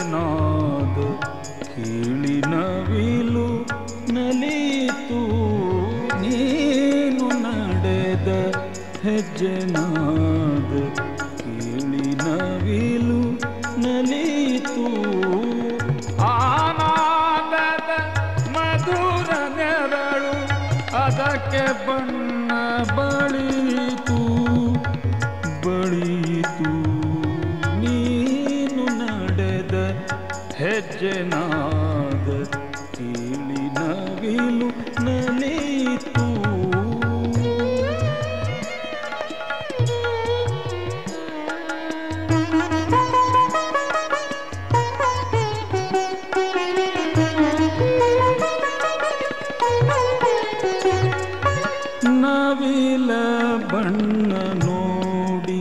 ಹೆಜ್ಜೆನಾದ ಕೇಳಿ ನವಿಲು ನಲಿತು ನೀನು ನಡೆದ ಹೆಜ್ಜೆನಾದ ಕೇಳಿ ನವಿಲು ನಲಿತು ಆನಾದದ ಮಧುರ ನೆರಳು ಅದಕ್ಕೆ ಬಣ್ಣ ಬಳಿತು ಬಳಿತು ನೀನು ನಡೆದ ಹೆಜ್ಜೆನಾದ ಕೇಳಿ ನವಿಲು ನಲಿತು ನವಿಲ ಬಣ್ಣ ನೋಡಿ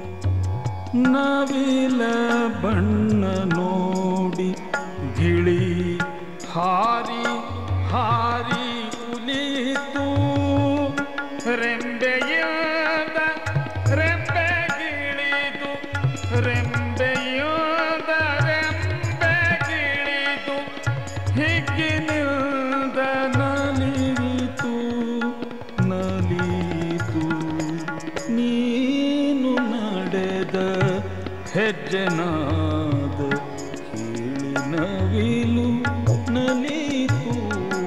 ನವಿಲ ಬಣ್ಣ ನೋಡಿ ಗಿಳಿ ಹಾರಿ ಹಾರಿ ಉಲಿತು ರೆಂಬೆಯಾದ ರೆಂಬೆ ಗಿಳಿದು ರೆಂಬೆಯಾದ ರೆಂಬೆ ಗಿಳಿದು ಹಿಗ್ಗಿನಿಂದ ನಲಿತು ನಲಿತು ನೀನು ನಡೆದ ಹೆಜ್ಜೆನಾದ ಕೇಳಿ ನವಿಲು ನಲಿತು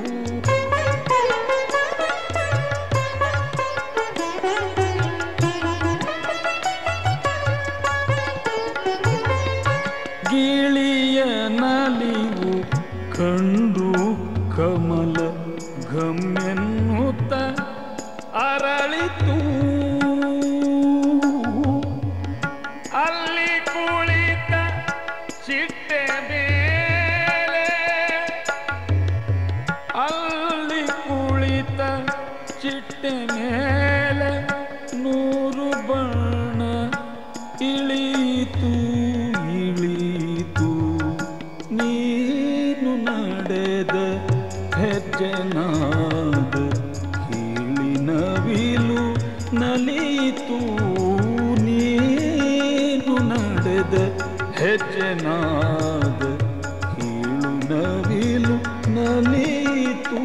ಗಿಳಿಯ ನಲಿವು ಕಂಡು ಕಮಲ ಘಮ್ಮೆನ್ನುತ್ತ ಅರಳಿತು ಅಲ್ಲಿ ಕುಳಿತ ಚಿಟ್ಟೆ ಮೇಲೆ ಅಲ್ಲಿ ಕುಳಿತ ಚಿಟ್ಟೆ ಮೇಲೆ ನೂರು ಬಣ್ಣ ಇಳೀತು ಇಳೀತು ನೀನು ನಡೆದ ಹೆಜ್ಜೆನಾದ ಕೇಳಿ ನವಿಲು ನಲಿತು ನೀನು ನಡೆದ ಹೆಜ್ಜೆನಾದ ಕೀಳು ನವಿಲು ನಲಿತು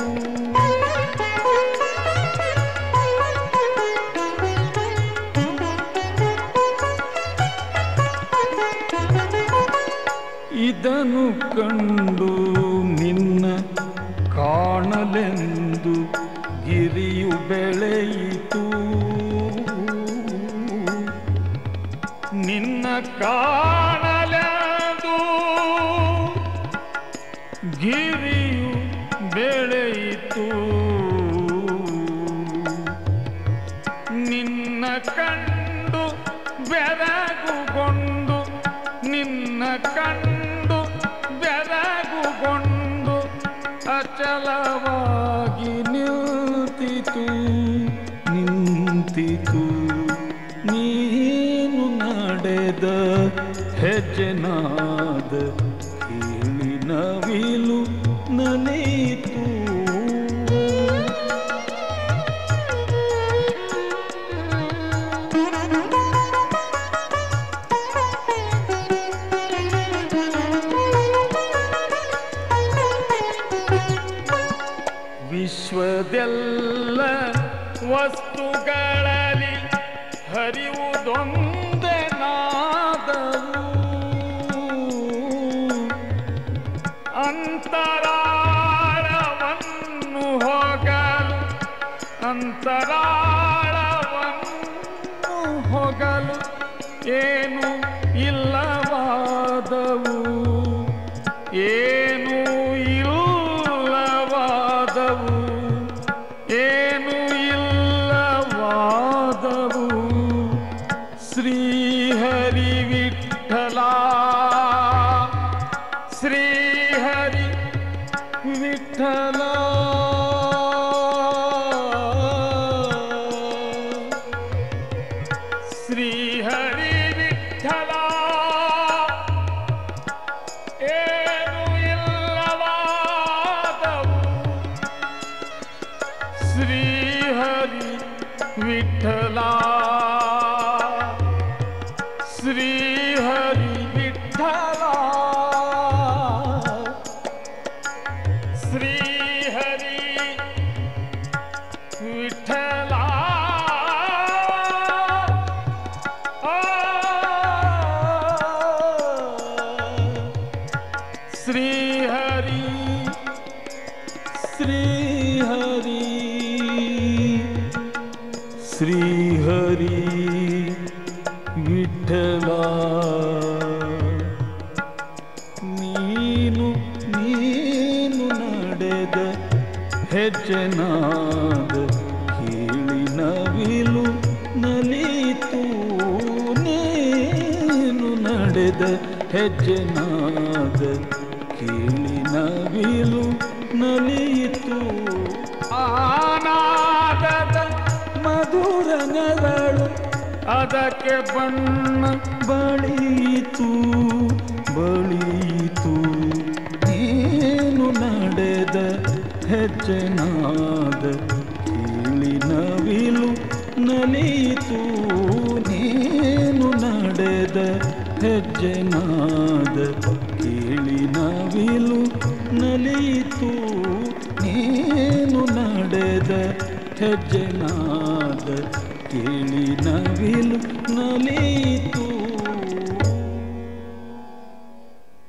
ಇದನ್ನು ಕಂಡು ನಿನ್ನ ಕಾಣಲೆಂದು ಗಿರಿಯು ಬೆಳೆಯಿತು ನಿನ್ನ ಕಾಣಲೆಂದು ಗಿರಿಯು ಬೆಳೆಯಿತು ನಿನ್ನ ಕಂಡು ಬೆರಗುಗೊಂಡು ನಿನ್ನ ಕಂಡು ಬೆರಗುಗೊಂಡು ಅಚಲವಾಗಿ ನಿಂತಿತು ನಿಂತಿತು ನೀನು ನಡೆದ ಹೆಜ್ಜೆನಾದ ಕೇಳಿ ನವಿಲು ನಲಿತು ವಿಶ್ವದೆಲ್ಲ ವಸ್ತುಗಳಲ್ಲಿ ಹರಿವುದೊಂದೇ ನಾದವು ಅಂತರಾಳವನ್ನು ಹೋಗಲು ಅಂತರಾಳವನ್ನು ಹೋಗಲು ಏನು ಇಲ್ಲವಾದವು ಏನು ಇಲ್ಲವಾದವು ಏನು ಇಲ್ಲವಾದವು ಶ್ರೀಹರಿ ವಿಠಲ ಶ್ರೀಹರಿ ವಿಠಲ ಶ್ರೀಹರಿ ವಿಠಲ ಏನು ಇಲ್ಲವಾದವು ಶ್ರೀಹರಿ ವಿಠಲ ಶ್ರೀಹರಿ ವಿಠಲ ವಿಠಲ ಆ, ಶ್ರೀಹರಿ ಶ್ರೀಹರಿ ಶ್ರೀಹರಿ ವಿಠಲ ನೀನು ನೀನು ನಡೆದ ಹೆಜ್ಜೆನಾದ ಕೇಳಿ ನವಿಲು ನಲಿತು ನೀನು ನಡೆದ ಹೆಜ್ಜೆನಾದ ಕೇಳಿ ನವಿಲು ನಲಿಯಿತು ಆನಾದದ ಮಧುರ ನೆರಳು ಅದಕ್ಕೆ ಬಣ್ಣ ಬಳಿಯಿತು ಬಳಿಯಿತು ನೀನು ನಡೆದ ಹೆಜ್ಜೆನಾದ ಕೇಳಿ ನವಿಲು ನಲಿಯಿತು ನೀನು ನಡೆದ ಹೆಜ್ಜೆನಾದ ಕೇಳಿ ನವಿಲು ನಲಿಯಿತು ನೀನು ನಡೆದ ಹೆಜ್ಜೆನಾದ ಕೇಳಿ ನವಿಲು ನಲಿಯಿತು